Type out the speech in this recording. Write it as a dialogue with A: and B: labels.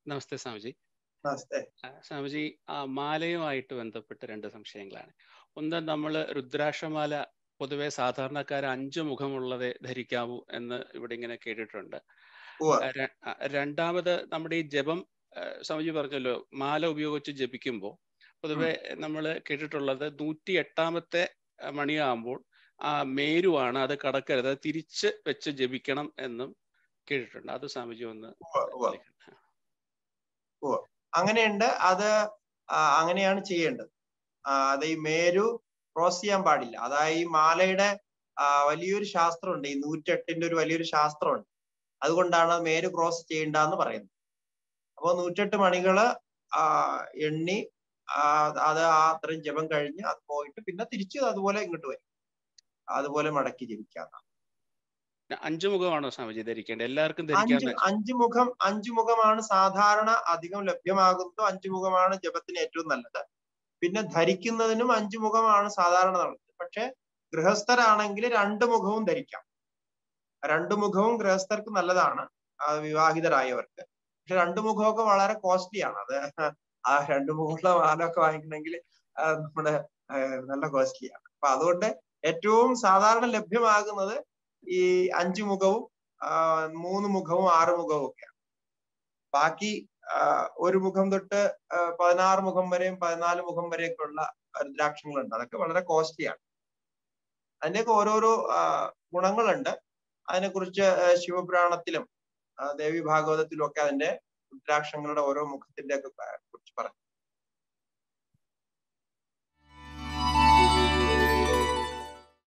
A: നമസ്തേ സ്വാമിജി
B: നമസ്തേ
A: ആ, സ്വാമിജി ആ മാലയുമായിട്ട് ബന്ധപ്പെട്ട് രണ്ട് സംശയങ്ങളാണ് ഒന്ന് നമ്മൾ രുദ്രാക്ഷമാല പൊതുവെ സാധാരണക്കാർ അഞ്ച് മുഖമുള്ളതേ ധരിക്കാവൂ എന്ന് ഇവിടെ ഇങ്ങനെ കേട്ടിട്ടുണ്ട്
B: ഉവ്വ.
A: ആ, ര- ആ, രണ്ടാമത് നമ്മുടെ ഈ ജപം ആ, സ്വാമിജി പറഞ്ഞല്ലോ മാല ഉപയോഗിച്ച് ജപിക്കുമ്പോൾ പൊതുവെ നമ്മൾ കേട്ടിട്ടുള്ളത് നൂറ്റി എട്ടാമത്തെ മണിയാകുമ്പോൾ ആ മേരുവാണ് അത് കടക്കരുത് അത് തിരിച്ച് വെച്ച് ജപിക്കണം എന്നും കേട്ടിട്ടുണ്ട് അത് സ്വാമിജി ഒന്ന്
B: ഉവ്വ, ഉവ്വ.
A: വിളിക്കണം.
B: അങ്ങനെയുണ്ട് അത് ആ, അങ്ങനെയാണ് ചെയ്യേണ്ടത് ആ, അത് ഈ മേരു ക്രോസ് ചെയ്യാൻ പാടില്ല അതായത് ഈ മാലയുടെ ആ, വലിയൊരു ശാസ്ത്രമുണ്ട് ഈ നൂറ്റെട്ടിന്റെ ഒരു വലിയൊരു ശാസ്ത്രമുണ്ട് അതുകൊണ്ടാണ് മേരു ക്രോസ് ചെയ്യേണ്ടെന്ന് പറയുന്നത് അപ്പോൾ നൂറ്റെട്ട് മണികള് ആ, എണ്ണി ആ, അത് ആ അത്രയും ജപം കഴിഞ്ഞ് അത് പോയിട്ട് പിന്നെ തിരിച്ച് അതുപോലെ ഇങ്ങോട്ട് വരും അതുപോലെ മടക്കി ജപിക്കാം
A: അഞ്ചു മുഖമാണോ സ്വാമിജി ധരിക്കേണ്ടത് എല്ലാവർക്കും
B: അഞ്ച്
A: ധരിക്കാവുന്ന
B: അഞ്ച് മുഖം അഞ്ച് മുഖമാണ് സാധാരണ അധികം ലഭ്യമാകുന്നത് അഞ്ച് മുഖമാണ് ജപത്തിന് ഏറ്റവും നല്ലത് പിന്നെ ധരിക്കുന്നതിനും അഞ്ച് മുഖമാണ് സാധാരണ നല്ലത് പക്ഷെ ഗൃഹസ്ഥരാണെങ്കിൽ രണ്ട് മുഖവും ധരിക്കാം രണ്ട് മുഖവും ഗൃഹസ്ഥർക്ക് നല്ലതാണ് ആ, വിവാഹിതരായവർക്ക് പക്ഷെ രണ്ട് മുഖമൊക്കെ വളരെ കോസ്റ്റ്ലി ആണ് അത് ആ രണ്ട് മുഖമുള്ള മാലൊക്കെ വാങ്ങിക്കണമെങ്കിൽ ആ, നമ്മുടെ ആ, നല്ല കോസ്റ്റ്ലിയാണ് അപ്പൊ അതുകൊണ്ട് ഏറ്റവും സാധാരണ ലഭ്യമാകുന്നത് ഈ അഞ്ചു മുഖവും ആ, മൂന്ന് മുഖവും ആറ് മുഖവും ഒക്കെയാണ് ബാക്കി ആ, ഒരു മുഖം തൊട്ട് ആ, പതിനാറ് മുഖം വരെയും പതിനാല് മുഖം വരെയൊക്കെ ഉള്ള രുദ്രാക്ഷങ്ങളുണ്ട് അതൊക്കെ വളരെ കോസ്റ്റ്ലിയാണ് അതിന്റെയൊക്കെ ഓരോരോ ആ, ഗുണങ്ങളുണ്ട് അതിനെക്കുറിച്ച് ആ, ശിവപുരാണത്തിലും ആ, ദേവി ഭാഗവതത്തിലും ഒക്കെ അതിന്റെ രുദ്രാക്ഷങ്ങളുടെ ഓരോ മുഖത്തിന്റെ ഒക്കെ കുറിച്ച് പറഞ്ഞു